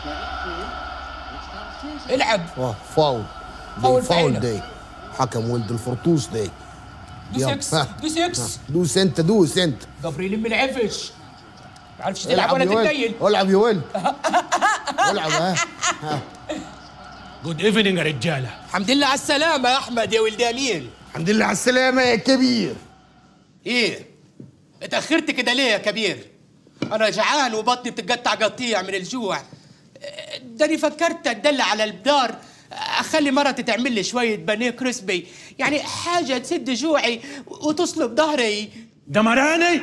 العب اه فاول فاول دي فاول بعينه. دي حكم ولد الفرطوس دي دوس يلا. اكس ها. دوس اكس دوس انت دوس انت قبري لم العفش ما عرفتش تلعب ولا العب يا ولد تتنيل العب يا ولد العب ها ها. جود ايفنينج يا رجاله الحمد لله على السلامة يا أحمد يا ولد أمين الحمد لله على السلامة يا كبير إيه اتأخرت كده ليه يا كبير أنا جعان وبطني بتقطع قطيع من الجوع داني فكرت أدل على البدار أخلي مرتي تعمل لي شوية بانيه كريسبي يعني حاجة تسد جوعي وتصلب ظهري دمراني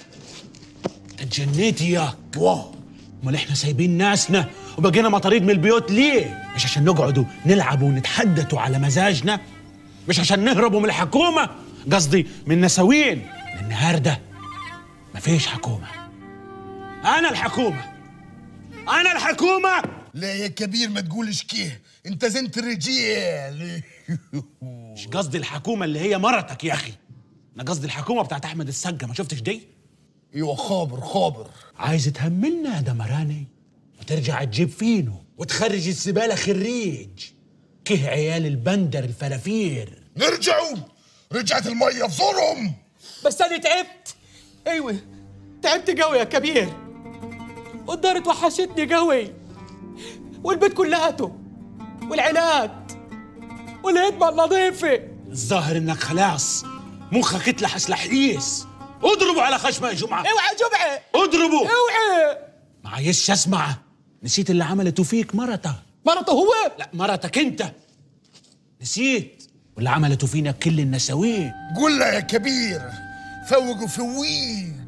اتجنيت اياك واو امال احنا سايبين ناسنا وبقينا مطاريد من البيوت ليه؟ مش عشان نقعدوا نلعبوا ونتحدثوا على مزاجنا مش عشان نهربوا من الحكومة قصدي من نسوين النهاردة مفيش حكومة أنا الحكومة أنا الحكومة لا يا كبير ما تقولش كيه انت زنت الرجال مش قصدي الحكومة اللي هي مرتك يا أخي أنا قصدي الحكومة بتاعت أحمد السقا ما شفتش دي؟ ايوه خابر خابر عايز تهملنا يا دمراني وترجع تجيب فينو وتخرج الزبالة خريج كه عيال البندر الفلافير نرجعوا رجعت المية في زورهم بس أنا تعبت أيوة تعبت قوي يا كبير والدار توحشتني قوي والبيت كلهاته والعيلات والهدمة النظيفة الظاهر انك خلاص مخك اتلحس لحيس اضربوا على خشمه يا جمعة اوعى جمعة اضربوا اوعى ما عايزش اسمع نسيت اللي عملته فيك مرته مرته هو لا مرتك انت نسيت واللي عملته فينا كل النساوين قول له يا كبير فوق وفويق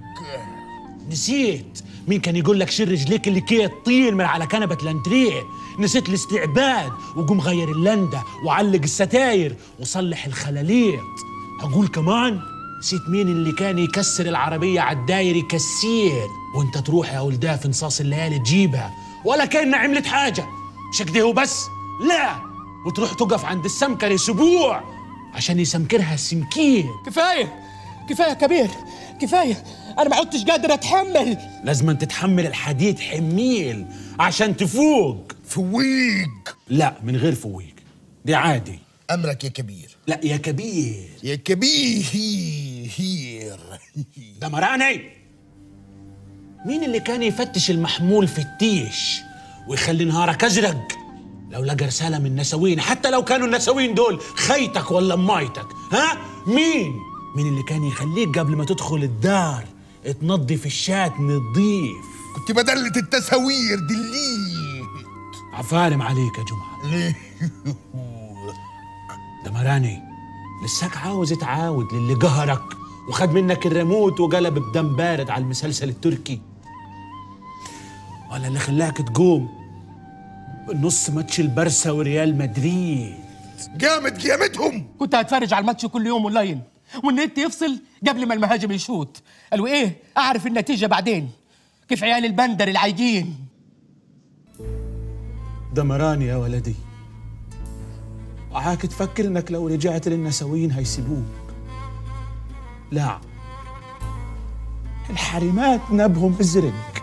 نسيت مين كان يقول لك شيل رجليك اللي كي طين من على كنبة الانتريه نسيت الاستعباد وقوم غير اللندة وعلق الستاير وصلح الخلاليط أقول كمان نسيت مين اللي كان يكسر العربية على الداير يكسير وانت تروح يا ولدها في نصاص الليالي تجيبها ولا كأنها عملت حاجة مش كده وبس لا وتروح تقف عند السمكر اسبوع عشان يسمكرها السمكير كفاية كفاية كبير كفاية أنا ما عدتش قادر أتحمل لازم تتحمل الحديد حميل عشان تفوق فويق لا من غير فويق دي عادي امرك يا كبير لا يا كبير يا كبير هير ده مراني مين اللي كان يفتش المحمول في التيش ويخلي نهارك ازرق لو لقى رسالة من نسوين حتى لو كانوا النسوين دول خيتك ولا مايتك ها مين مين اللي كان يخليك قبل ما تدخل الدار تنظف الشات نظيف كنت بدلت التساوير دليت عفارم عليك يا جمعة ليه ده مراني لساك عاوز تعاود للي قهرك وخد منك الريموت وقلب بدم بارد على المسلسل التركي ولا اللي خلاك تقوم نص ماتش البرسا وريال مدريد قامت قيامتهم كنت هتفرج على الماتش كل يوم اونلاين والنت يفصل قبل ما المهاجم يشوط قالوا ايه اعرف النتيجه بعدين كيف عيال البندر العايجين ده مراني يا ولدي وعاك تفكر انك لو رجعت للنسويين هيسيبوك لا الحريمات نبهم ازرق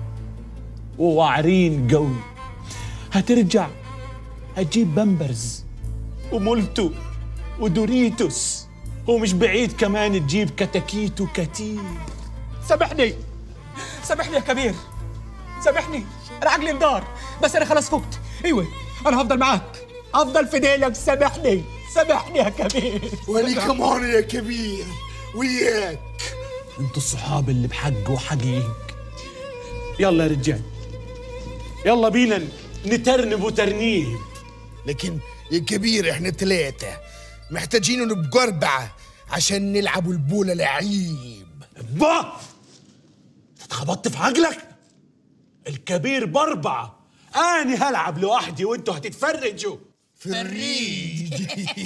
وواعرين قوي هترجع هتجيب بامبرز ومولتو ودوريتوس ومش بعيد كمان تجيب كتاكيت وكتير سامحني سامحني يا كبير سامحني انا عقلي مدار بس انا خلاص فقت ايوه انا هفضل معاك هفضل في ديلك سامحني سامحني يا كبير وانا كمان يا كبير وياك انتوا الصحاب اللي بحق وحقيق يلا يا رجال يلا بينا نترنب وترنيب لكن يا كبير احنا ثلاثة محتاجين نبقى أربعة عشان نلعبوا البولة لعيب با اتخبطت في عقلك الكبير باربعة أنا هلعب لوحدي وانتوا هتتفرجوا فريج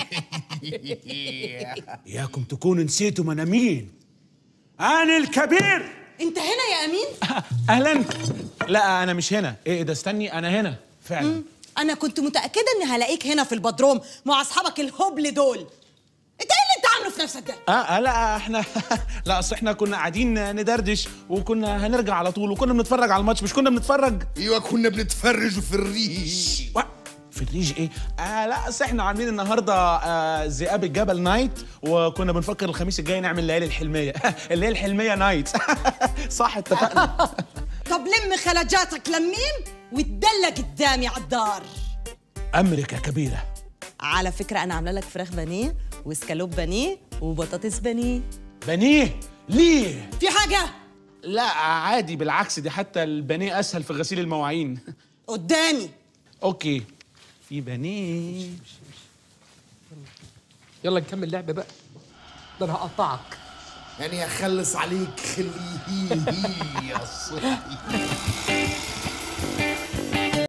إياكم تكونوا نسيتوا من مين أنا الكبير انت هنا يا امين اهلا لا انا مش هنا ايه ده استني انا هنا فعلا انا كنت متاكده اني هلاقيك هنا في البدروم مع اصحابك الهبل دول انت ايه اللي انت عامله عارف نفسك ده اه آه، لا احنا لا اصل احنا كنا قاعدين ندردش وكنا هنرجع على طول وكنا بنتفرج على الماتش مش كنا بنتفرج ايوه كنا بنتفرج في الريش و- في الريج ايه؟ آه لا اصل احنا عاملين النهارده آه ذئاب الجبل نايت وكنا بنفكر الخميس الجاي نعمل الليالي الحلميه اللي هي الحلميه نايت صح اتفقنا طب لم خلجاتك لمين وتدلى قدامي على الدار امرك يا كبيره على فكرة أنا عاملة لك فراخ بانيه واسكالوب بانيه وبطاطس بانيه بنيه ليه في حاجة لا عادي بالعكس دي حتى البانيه اسهل في غسيل المواعين قدامي اوكي في بانيه يلا نكمل لعب بقى ده انا هقطعك يعني هخلص عليك خليه هي هي يا صاحبي